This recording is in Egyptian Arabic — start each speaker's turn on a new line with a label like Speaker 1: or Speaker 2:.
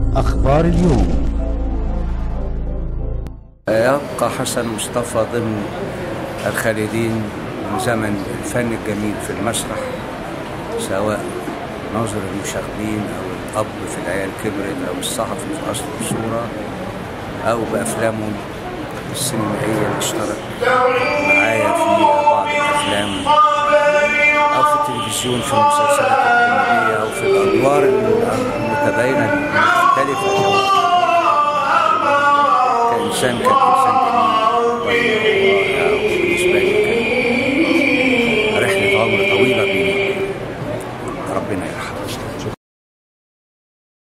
Speaker 1: أخبار اليوم
Speaker 2: يبقى حسن مصطفى ضمن الخالدين من زمن الفن الجميل في المسرح سواء ناظر المشاغبين او الاب في العيال كبرت او الصحفي في اصل الصوره او بافلامه السينمائيه اللي اشترك معايا في بعض الافلام او في التلفزيون في المسلسلات الكوميديه او في الادوار المتباينه المختلفه كانسان كان انسان جميل رائع وبالنسبه لي كان رحله عمر طويله